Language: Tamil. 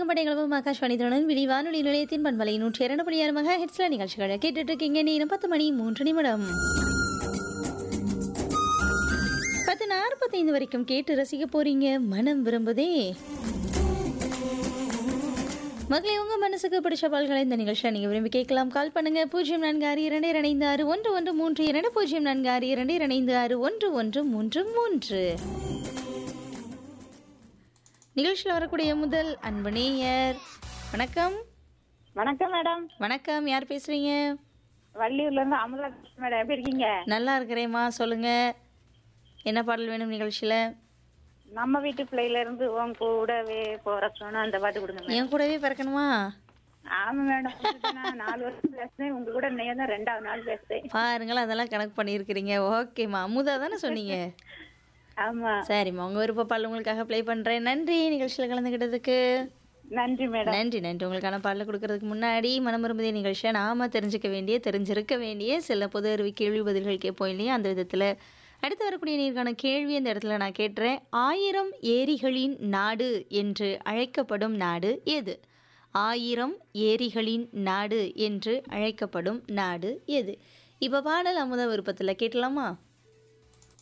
படைகளவும் ஆகாஷ்வாணி தொடரும் விழி வானொலி நிலையத்தின் பண்பலை நூற்றி இரண்டு புள்ளி ஆறு மகா ஹெட்ஸ்ல நிகழ்ச்சிகளை கேட்டுட்டு இருக்கீங்க நேரம் பத்து மணி மூன்று நிமிடம் பத்து நாற்பத்தைந்து வரைக்கும் கேட்டு ரசிக்க போறீங்க மனம் விரும்புதே மகளே உங்க மனசுக்கு பிடிச்ச பால்களை இந்த நிகழ்ச்சியை நீங்க விரும்பி கேட்கலாம் கால் பண்ணுங்க பூஜ்ஜியம் நான்கு ஆறு இரண்டு இரண்டு ஆறு ஒன்று ஒன்று மூன்று இரண்டு பூஜ்ஜியம் நான்கு ஆறு இரண்டு இரண்டு ஆறு ஒன்று ஒன்று மூன்று மூன்று நிகழ்ச்சியில் வரக்கூடிய முதல் அன்பு நேயர் வணக்கம் வணக்கம் மேடம் வணக்கம் யார் பேசுறீங்க வள்ளியூர்ல இருந்து அமுதா பேசுறேன் மேடம் எப்படி இருக்கீங்க நல்லா இருக்கிறேம்மா சொல்லுங்க என்ன பாடல் வேணும் நிகழ்ச்சியில் நம்ம வீட்டு பிள்ளையில இருந்து உன் கூடவே போற சொன்னா அந்த பாட்டு கொடுங்க மேடம் என் கூடவே பிறக்கணுமா ஆமா மேடம் உங்ககிட்ட நான் நாலு வருஷம் பேசுறேன் உங்க கூட இன்னைக்கு தான் ரெண்டாவது நாள் பேசுறேன் பாருங்களேன் அதெல்லாம் கணக்கு பண்ணியிருக்கிறீங்க ஓகேம்மா அமுதா தானே சொன்னீங்க ஆமா சரிம்மா உங்கள் விருப்ப பாடல் உங்களுக்காக ப்ளே பண்ணுறேன் நன்றி நிகழ்ச்சியில் கலந்துக்கிட்டதுக்கு நன்றி மேடம் நன்றி நன்றி உங்களுக்கான பாடலை கொடுக்கறதுக்கு முன்னாடி மனம் விரும்புதே நிகழ்ச்சியை நாம தெரிஞ்சுக்க வேண்டிய தெரிஞ்சிருக்க வேண்டிய சில பொது அறிவு கேள்வி பதில்கள் கேட்போம் இல்லையா அந்த விதத்தில் அடுத்து வரக்கூடிய நீருக்கான கேள்வி அந்த இடத்துல நான் கேட்டுறேன் ஆயிரம் ஏரிகளின் நாடு என்று அழைக்கப்படும் நாடு எது ஆயிரம் ஏரிகளின் நாடு என்று அழைக்கப்படும் நாடு எது இப்போ பாடல் அமுத விருப்பத்தில் கேட்கலாமா